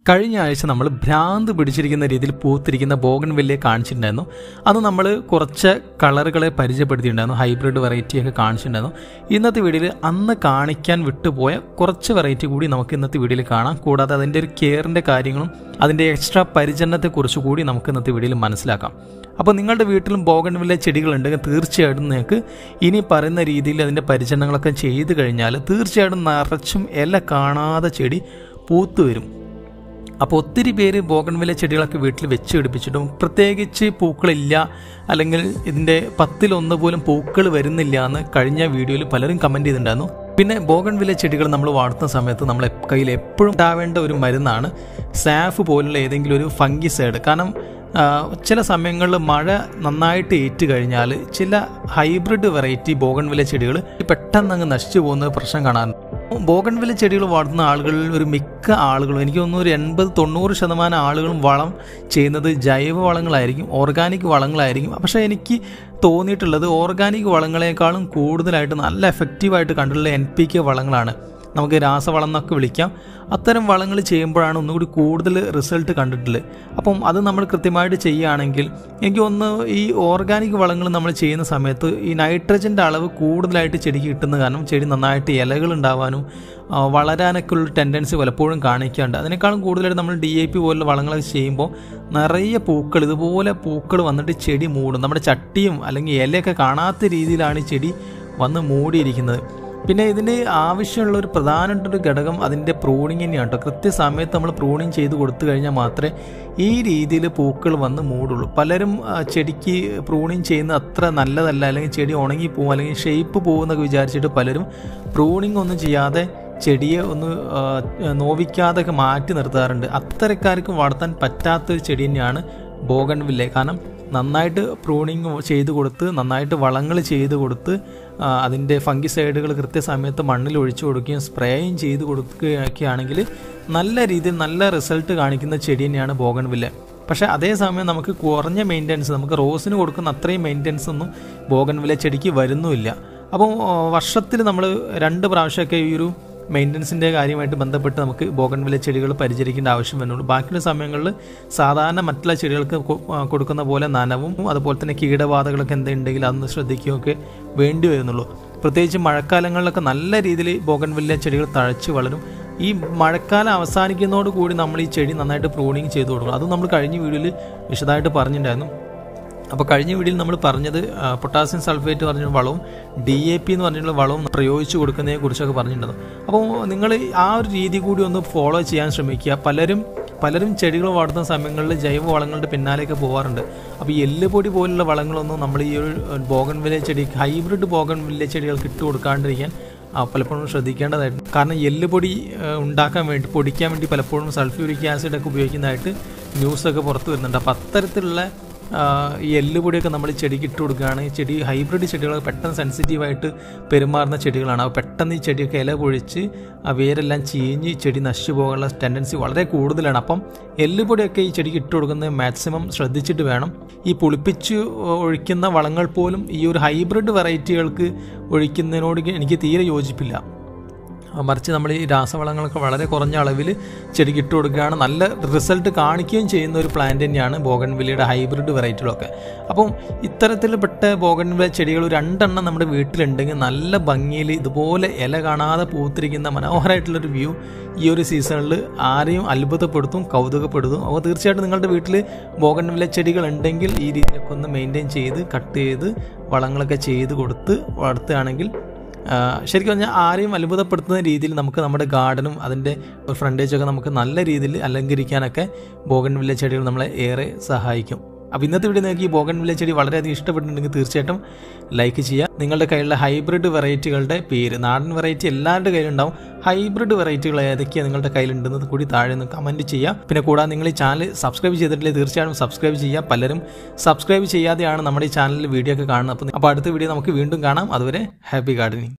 കഴിഞ്ഞ ആഴ്ച നമ്മൾ ഭ്രാന്ത് പിടിച്ചിരിക്കുന്ന രീതിയിൽ പൂത്തിരിക്കുന്ന ബോഗൻ വില്ലയെ കാണിച്ചിട്ടുണ്ടായിരുന്നു അത് നമ്മൾ കുറച്ച് കളറുകളെ പരിചയപ്പെടുത്തിയിട്ടുണ്ടായിരുന്നു ഹൈബ്രിഡ് വെറൈറ്റിയൊക്കെ കാണിച്ചിട്ടുണ്ടായിരുന്നു ഇന്നത്തെ വീഡിയോയിൽ അന്ന് കാണിക്കാൻ വിട്ടുപോയ കുറച്ച് വെറൈറ്റി കൂടി നമുക്ക് ഇന്നത്തെ വീഡിയോയിൽ കാണാം കൂടാതെ അതിൻ്റെ ഒരു കെയറിൻ്റെ കാര്യങ്ങളും അതിൻ്റെ എക്സ്ട്രാ പരിചരണത്തെക്കുറിച്ച് കൂടി നമുക്ക് ഇന്നത്തെ വീഡിയോയിൽ മനസ്സിലാക്കാം അപ്പോൾ നിങ്ങളുടെ വീട്ടിലും ബോഗൻ വില്ല ചെടികളുണ്ടെങ്കിൽ തീർച്ചയായിട്ടും നിങ്ങൾക്ക് ഇനി പറയുന്ന രീതിയിൽ അതിൻ്റെ പരിചരണങ്ങളൊക്കെ ചെയ്ത് കഴിഞ്ഞാൽ തീർച്ചയായിട്ടും നിറച്ചും ഇല കാണാതെ ചെടി പൂത്തു വരും അപ്പോൾ ഒത്തിരി പേര് ബോഗൺവില്ല ചെടികളൊക്കെ വീട്ടിൽ വെച്ച് പിടിപ്പിച്ചിട്ടും പ്രത്യേകിച്ച് പൂക്കളില്ല അല്ലെങ്കിൽ ഇതിൻ്റെ പത്തിലൊന്ന് പോലും പൂക്കൾ വരുന്നില്ല എന്ന് കഴിഞ്ഞ വീഡിയോയിൽ പലരും കമൻറ്റ് ചെയ്തിട്ടുണ്ടായിരുന്നു പിന്നെ ബോഗൺവില്ല ചെടികൾ നമ്മൾ വളർത്തുന്ന സമയത്ത് നമ്മളെ കയ്യിൽ എപ്പോഴും ഉണ്ടാവേണ്ട ഒരു മരുന്നാണ് സാഫ് പോലുള്ള ഏതെങ്കിലും ഒരു ഫംഗിസൈഡ് കാരണം ആ, ചില സമയങ്ങളിൽ മഴ നന്നായിട്ട് ഏറ്റു കഴിഞ്ഞാൽ ചില ഹൈബ്രിഡ് വെറൈറ്റി ബോഗൺവില്ല ചെടികൾ പെട്ടെന്ന് അങ്ങ് നശിച്ചു പോകുന്ന പ്രശ്നം കാണാറുണ്ട് ബോഗൺവില്ല ചെടികൾ വളർത്തുന്ന ആളുകളിൽ ഒരു മിക്ക ആളുകളും എനിക്ക് തോന്നുന്നു ഒരു എൺപത് തൊണ്ണൂറ് ശതമാനം ആളുകളും വളം ചെയ്യുന്നത് ജൈവ വളങ്ങളായിരിക്കും ഓർഗാനിക് വളങ്ങളായിരിക്കും പക്ഷേ എനിക്ക് തോന്നിയിട്ടുള്ളത് ഓർഗാനിക് വളങ്ങളെക്കാളും കൂടുതലായിട്ട് നല്ല എഫക്റ്റീവായിട്ട് കണ്ടിട്ടുള്ള എൻ പി കെ വളങ്ങളാണ് നമുക്ക് രാസവളം എന്നൊക്കെ വിളിക്കാം അത്തരം വളങ്ങൾ ചെയ്യുമ്പോഴാണ് ഒന്നുകൂടി കൂടുതൽ റിസൾട്ട് കണ്ടിട്ടുള്ളത് അപ്പം അത് നമ്മൾ കൃത്യമായിട്ട് ചെയ്യുകയാണെങ്കിൽ എനിക്ക് ഒന്ന് ഈ ഓർഗാനിക് വളങ്ങൾ നമ്മൾ ചെയ്യുന്ന സമയത്ത് ഈ നൈട്രജൻ്റെ അളവ് കൂടുതലായിട്ട് ചെടിക്ക് കിട്ടുന്ന കാരണം ചെടി നന്നായിട്ട് ഇലകൾ ഉണ്ടാവാനും ആ, വളരാനൊക്കെ ഉള്ള ടെൻഡൻസി പലപ്പോഴും കാണിക്കാറുണ്ട് അതിനേക്കാളും കൂടുതലായിട്ട് നമ്മൾ ഡി ഐ പി പോലുള്ള വളങ്ങളൊക്കെ ചെയ്യുമ്പോൾ നിറയെ പൂക്കൾ ഇതുപോലെ പൂക്കൾ വന്നിട്ട് ചെടി മൂടും നമ്മുടെ ചട്ടിയും അല്ലെങ്കിൽ ഇലയൊക്കെ കാണാത്ത രീതിയിലാണ് ഈ ചെടി വന്ന് മൂടിയിരിക്കുന്നത് പിന്നെ ഇതിന് ആവശ്യമുള്ള ഒരു പ്രധാനപ്പെട്ട ഒരു ഘടകം അതിൻ്റെ പ്രൂണിങ് തന്നെയാണ് കേട്ടോ കൃത്യസമയത്ത് നമ്മൾ പ്രൂണിങ് ചെയ്ത് കൊടുത്തു കഴിഞ്ഞാൽ മാത്രമേ ഈ രീതിയിൽ പൂക്കൾ വന്ന് മൂടുള്ളൂ പലരും ആ, ചെടിക്ക് പ്രൂണിങ് ചെയ്യുന്നത് അത്ര നല്ലതല്ല അല്ലെങ്കിൽ ചെടി ഉണങ്ങി പോകും അല്ലെങ്കിൽ ഷേപ്പ് പോകുന്നൊക്കെ വിചാരിച്ചിട്ട് പലരും പ്രൂണിങ് ഒന്നും ചെയ്യാതെ ചെടിയെ ഒന്ന് ആ, നോവിക്കാതൊക്കെ മാറ്റി നിർത്താറുണ്ട് അത്തരക്കാർക്ക് വളർത്താൻ പറ്റാത്തൊരു ചെടി തന്നെയാണ് ബോഗൺവില്ലെ കാരണം നന്നായിട്ട് പ്രൂണിങ് ചെയ്ത് കൊടുത്ത് നന്നായിട്ട് വളങ്ങൾ ചെയ്ത് കൊടുത്ത് ആ, അതിൻ്റെ ഫംഗിസൈഡുകൾ കൃത്യസമയത്ത് മണ്ണിൽ ഒഴിച്ചു കൊടുക്കുകയും സ്പ്രേയും ചെയ്ത് കൊടുക്കുകയൊക്കെ ആണെങ്കിൽ നല്ല രീതിയിൽ നല്ല റിസൾട്ട് കാണിക്കുന്ന ചെടി തന്നെയാണ് ബോഗൺവില്ല പക്ഷേ അതേസമയം നമുക്ക് കുറഞ്ഞ മെയിൻ്റനൻസ് നമുക്ക് റോസിന് കൊടുക്കുന്ന അത്രയും മെയിൻ്റനൻസ് ഒന്നും ബോഗൺവില്ല ചെടിക്ക് വരുന്നുമില്ല അപ്പോൾ വർഷത്തിൽ നമ്മൾ രണ്ട് പ്രാവശ്യമൊക്കെ ഈ ഒരു മെയിൻ്റനൻസിൻ്റെ കാര്യമായിട്ട് ബന്ധപ്പെട്ട് നമുക്ക് ബോഗൺവില്ല ചെടികൾ പരിചരിക്കേണ്ട ആവശ്യം വരുന്നുള്ളൂ ബാക്കിയുള്ള സമയങ്ങളിൽ സാധാരണ മറ്റുള്ള ചെടികൾക്ക് കൊ- ആ, കൊടുക്കുന്ന പോലെ നനവും അതുപോലെ തന്നെ കീടബാധകളൊക്കെ എന്തുണ്ടെങ്കിൽ അതൊന്ന് ശ്രദ്ധിക്കുകയൊക്കെ വേണ്ടി വരുന്നുള്ളൂ പ്രത്യേകിച്ച് മഴക്കാലങ്ങളിലൊക്കെ നല്ല രീതിയിൽ ബോഗൺവില്ല ചെടികൾ തഴച്ച് വളരും ഈ മഴക്കാലം അവസാനിക്കുന്നതോട് കൂടി നമ്മൾ ഈ ചെടി നന്നായിട്ട് പ്രൂണിങ് ചെയ്ത് കൊടുക്കണം അത് നമ്മൾ കഴിഞ്ഞ വീഡിയോയിൽ വിശദമായിട്ട് പറഞ്ഞിട്ടുണ്ടായിരുന്നു അപ്പോൾ കഴിഞ്ഞ വീഡിയോയിൽ നമ്മൾ പറഞ്ഞത് ആ, പൊട്ടാസ്യം സൾഫേറ്റ് പറഞ്ഞ വളവും ഡി എ പി എന്ന് പറഞ്ഞിട്ടുള്ള വളവും പ്രയോഗിച്ച് കൊടുക്കുന്നതിനെ കുറിച്ചൊക്കെ പറഞ്ഞിട്ടുണ്ടായിരുന്നു അപ്പോൾ നിങ്ങൾ ആ ഒരു രീതി കൂടി ഒന്ന് ഫോളോ ചെയ്യാൻ ശ്രമിക്കുക പലരും പലരും ചെടികൾ വളർത്തുന്ന സമയങ്ങളിൽ ജൈവ വളങ്ങളുടെ പിന്നാലെയൊക്കെ പോകാറുണ്ട് അപ്പോൾ ഈ എല്ലുപൊടി പോലുള്ള വളങ്ങളൊന്നും നമ്മൾ ഈ ഒരു ബോഗൺ വില്ല ചെടി ഹൈബ്രിഡ് ബോഗൺ വില്ല ചെടികൾക്ക് ഇട്ട് കൊടുക്കാണ്ടിരിക്കാൻ ആ, പലപ്പോഴും ശ്രദ്ധിക്കേണ്ടതായിട്ട് കാരണം എല്ലുപൊടി ആ, ഉണ്ടാക്കാൻ വേണ്ടി പൊടിക്കാൻ വേണ്ടി പലപ്പോഴും സൾഫ്യൂരിക് ആസിഡ് ഒക്കെ ഉപയോഗിക്കുന്നതായിട്ട് ന്യൂസൊക്കെ പുറത്ത് വരുന്നുണ്ട് അപ്പോൾ അത്തരത്തിലുള്ള ആ, ഈ എല്ലുപൊടിയൊക്കെ നമ്മൾ ചെടിക്ക് ഇട്ട് കൊടുക്കുകയാണ് ഈ ചെടി ഹൈബ്രിഡ് ചെടികൾ പെട്ടെന്ന് സെൻസിറ്റീവായിട്ട് പെരുമാറുന്ന ചെടികളാണ് അപ്പോൾ പെട്ടെന്ന് ഈ ചെടിയൊക്കെ ഇല പൊഴിച്ച് ആ വേരെല്ലാം ചീഞ്ഞ് ചെടി നശിച്ചു പോകാനുള്ള ടെൻഡൻസി വളരെ കൂടുതലാണ് അപ്പം എല്ലുപൊടിയൊക്കെ ഈ ചെടിക്ക് ഇട്ട് കൊടുക്കുന്നത് മാക്സിമം ശ്രദ്ധിച്ചിട്ട് വേണം ഈ പുളിപ്പിച്ച് ഒഴിക്കുന്ന വളങ്ങൾ പോലും ഈ ഒരു ഹൈബ്രിഡ് വെറൈറ്റികൾക്ക് ഒഴിക്കുന്നതിനോട് എനിക്ക് തീരെ യോജിപ്പില്ല മറിച്ച് നമ്മൾ ഈ രാസവളങ്ങളൊക്കെ വളരെ കുറഞ്ഞ അളവിൽ ചെടിക്ക് ഇട്ട് കൊടുക്കുകയാണ് നല്ല റിസൾട്ട് കാണിക്കുകയും ചെയ്യുന്ന ഒരു പ്ലാന്റ് തന്നെയാണ് ബോഗൺവില്ലയുടെ ഹൈബ്രിഡ് വെറൈറ്റികളൊക്കെ അപ്പം ഇത്തരത്തിൽപ്പെട്ട ബോഗൺവില്ല ചെടികൾ ഒരു രണ്ടെണ്ണം നമ്മുടെ വീട്ടിലുണ്ടെങ്കിൽ നല്ല ഭംഗിയിൽ ഇതുപോലെ ഇല കാണാതെ പൂത്തിരിക്കുന്ന മനോഹരമായിട്ടുള്ളൊരു വ്യൂ ഈ ഒരു സീസണിൽ ആരെയും അത്ഭുതപ്പെടുത്തും കൗതുകപ്പെടുത്തും അപ്പോൾ തീർച്ചയായിട്ടും നിങ്ങളുടെ വീട്ടിൽ ബോഗൺവില്ല ചെടികൾ ഉണ്ടെങ്കിൽ ഈ രീതിയിലൊക്കെ ഒന്ന് മെയിൻറ്റെയിൻ ചെയ്ത് കട്ട് ചെയ്ത് വളങ്ങളൊക്കെ ചെയ്ത് കൊടുത്ത് വളർത്തുകയാണെങ്കിൽ ആ, ശരിക്കും പറഞ്ഞാൽ ആരെയും അത്ഭുതപ്പെടുത്തുന്ന രീതിയിൽ നമുക്ക് നമ്മുടെ ഗാർഡനും അതിൻ്റെ ഫ്രണ്ടേജൊക്കെ നമുക്ക് നല്ല രീതിയിൽ അലങ്കരിക്കാനൊക്കെ ബോഗൻ വില്ല ചെടികൾ നമ്മളെ ഏറെ സഹായിക്കും അപ്പോൾ ഇന്നത്തെ വീഡിയോ നിങ്ങൾക്ക് ഈ ബോഗൻ വില്ല ചെടി വളരെയധികം ഇഷ്ടപ്പെട്ടിട്ടുണ്ടെങ്കിൽ തീർച്ചയായിട്ടും ലൈക്ക് ചെയ്യുക നിങ്ങളുടെ കയ്യിലുള്ള ഹൈബ്രിഡ് വെറൈറ്റികളുടെ പേര് നാടൻ വെറൈറ്റി എല്ലാവരുടെ കയ്യിലുണ്ടാവും ഹൈബ്രിഡ് വെറൈറ്റികൾ ഏതൊക്കെയാണ് നിങ്ങളുടെ കയ്യിലുണ്ടെന്നത് കൂടി താഴെ നിന്ന് കമൻറ്റ് ചെയ്യുക പിന്നെ കൂടാതെ നിങ്ങൾ ഈ ചാനൽ സബ്സ്ക്രൈബ് ചെയ്തിട്ടില്ലെങ്കിൽ തീർച്ചയായും സബ്സ്ക്രൈബ് ചെയ്യുക പലരും സബ്സ്ക്രൈബ് ചെയ്യാതെയാണ് നമ്മുടെ ഈ ചാനലിൽ വീഡിയോ ഒക്കെ കാണുന്നത് അപ്പോൾ അപ്പോൾ അടുത്ത വീഡിയോ നമുക്ക് വീണ്ടും കാണാം അതുവരെ ഹാപ്പി ഗാർഡനിങ്